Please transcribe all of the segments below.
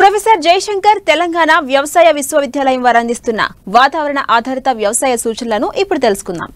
professor Jayashankar Telangana వ్యవసాయ విశ్వవిద్యాలయం వారు అందిస్తున్న వాతావరణ ఆధారిత వ్యవసాయ సూచనలను ఇప్పుడు తెలుసుకుందాం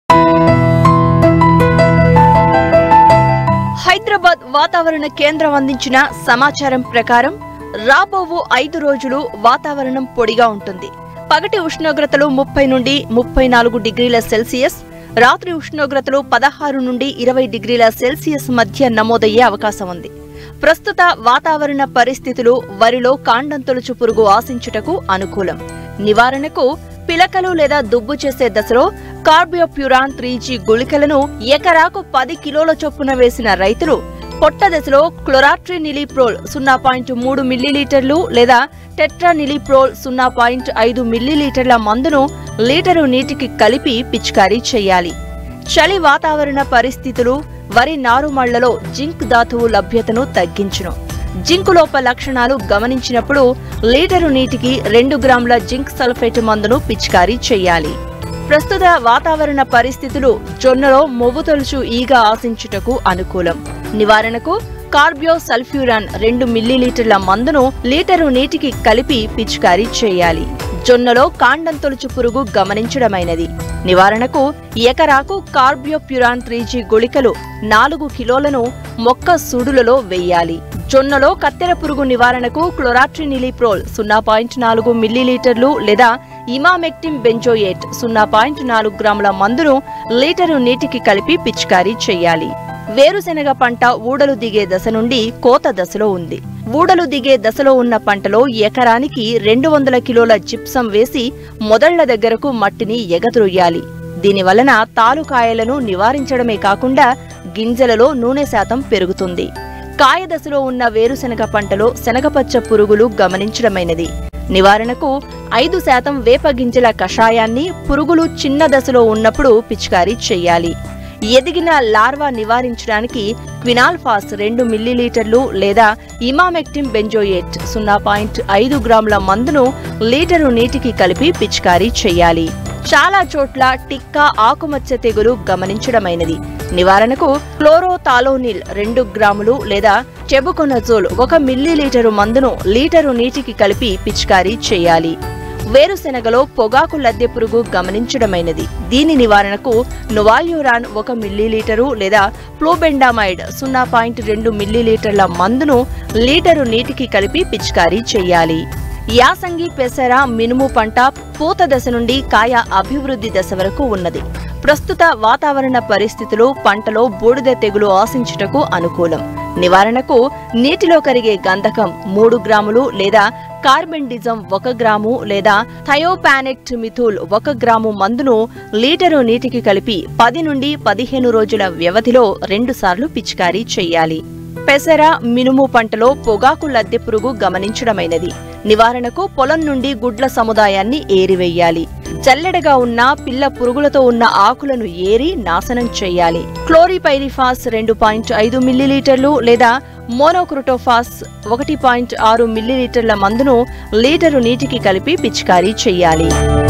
హైదరాబాద్ వాతావరణ కేంద్రం అందించిన సమాచారం ప్రకారం రాబోవు ఐదు రోజులు వాతావరణం పొడిగా ఉంటుంది పగటి ఉష్ణోగ్రతలు ముప్పై నుండి ముప్పై నాలుగు డిగ్రీల సెల్సియస్ రాత్రి ఉష్ణోగ్రతలు పదహారు నుండి ఇరవై డిగ్రీల సెల్సియస్ మధ్య నమోదయ్యే అవకాశం ఉంది ప్రస్తుత వాతావరణ పరిస్థితులు వరిలో కాండం తొలుచు పురుగు ఆశించుటకు అనుకూలం నివారణకు పిలకలు లేదా దుబ్బు చేసే దశలో కార్బియోప్యూరాన్ త్రీ జీ గుళికలను ఎకరాకు పది కిలోల చొప్పున వేసిన రైతులు పొట్ట దశలో క్లోరాట్రినిలిప్రోల్ సున్నా పాయింట్ మూడు మిల్లీలీటర్లు లేదా టెట్రానిలిప్రోల్ సున్నా పాయింట్ ఐదు మిల్లీలీటర్ల మందును లీటరు నీటికి కలిపి పిచికారీ చేయాలి చలి వాతావరణ పరిస్థితులు వరి నారుమళ్లలో జింక్ ధాతువు లభ్యతను తగ్గించును జింకు లోప లక్షణాలు గమనించినప్పుడు లీటరు నీటికి రెండు గ్రాముల జింక్ సల్ఫేట్ మందును పిచికారీ చేయాలి ప్రస్తుత వాతావరణ పరిస్థితులు జొన్నలో మొవ్వు తొలుచు ఈగ ఆశించుటకు అనుకూలం నివారణకు కార్బియో సల్ఫ్యూరాన్ రెండు మిల్లీలీటర్ల మందును లీటరు నీటికి కలిపి పిచికారీ చేయాలి జొన్నలో కాండం తొలుచు పురుగు గమనించడమైనది నివారణకు ఎకరాకు కార్బియోప్యురాన్ త్రీ జీ గుళికలు నాలుగు కిలోలను మొక్క సుడులలో వేయాలి జొన్నలో కత్తెర పురుగు నివారణకు క్లోరాట్రినిలిప్రోల్ సున్నా పాయింట్ నాలుగు మిల్లీలీటర్లు లేదా ఇమామెక్టిన్ బెంజోయేట్ సున్నా పాయింట్ నాలుగు గ్రాముల మందును లీటరు నీటికి కలిపి పిచికారీ చేయాలి వేరుశెనగ పంట ఊడలు దిగే దశ నుండి కోత దశలో ఉంది ఊడలు దిగే దశలో ఉన్న పంటలో ఎకరానికి రెండు వందల కిలోల జిప్సం వేసి మొదళ్ల దగ్గరకు మట్టిని ఎగదొయ్యాలి దీనివలన తాలుకాయలను నివారించడమే కాకుండా గింజలలో నూనె శాతం పెరుగుతుంది కాయ దశలో ఉన్న వేరుశెనగ పంటలో శనగపచ్చ పురుగులు గమనించడమైనది నివారణకు ఐదు శాతం వేప గింజల కషాయాన్ని పురుగులు చిన్న దశలో ఉన్నప్పుడు పిచికారీ చేయాలి ఎదిగిన లార్వా నివారించడానికి క్వినాల్ఫాస్ రెండు మిల్లీలీటర్లు లేదా ఇమామెక్టిన్ బెంజోయేట్ సున్నా పాయింట్ ఐదు గ్రాముల మందును లీటరు నీటికి కలిపి పిచికారీ చేయాలి చాలా చోట్ల టిక్కా ఆకుమచ్చ తెగులు గమనించడమైనది నివారణకు క్లోరోతాలోనిల్ రెండు గ్రాములు లేదా చెబుకొనజోల్ ఒక మిల్లీలీటరు మందును లీటరు నీటికి కలిపి పిచికారీ చేయాలి వేరుశెనగలో పొగాకు లద్దె పురుగు గమనించడమైనది దీని నివారణకు నొవాల్యూరాన్ ఒక మిల్లీలీటరు లేదా ప్లోబెండామైడ్ సున్నా పాయింట్ రెండు మిల్లీలీటర్ల మందును లీటరు నీటికి కలిపి పిచికారీ చేయాలి యాసంగి పెసర మినుము పంట పూత దశ నుండి కాయ అభివృద్ధి దశ వరకు ఉన్నది ప్రస్తుత వాతావరణ పరిస్థితులు పంటలో బూడిద తెగులు ఆశించుటకు అనుకూలం నివారణకు నీటిలో కరిగే గంధకం మూడు గ్రాములు లేదా కార్బెండిజం ఒక గ్రాము లేదా థయోపానెక్ట్ మిథూల్ ఒక గ్రాము మందును లీటరు నీటికి కలిపి పది నుండి పదిహేను రోజుల వ్యవధిలో రెండుసార్లు పిచికారీ చేయాలి పెసర మినుము పంటలో పొగాకు లద్దె పురుగు గమనించడమైనది నివారణకు పొలం నుండి గుడ్ల సముదాయాన్ని ఏరివేయాలి చల్లెడగా ఉన్న పిల్ల పురుగులతో ఉన్న ఆకులను ఏరి నాశనం చేయాలి క్లోరిపైరిఫాస్ రెండు పాయింట్ ఐదు మిల్లీలీటర్లు లేదా మోనోక్రోటోఫాస్ ఒకటి పాయింట్ ఆరు మిల్లీలీటర్ల మందును లీటరు నీటికి కలిపి పిచికారీ చేయాలి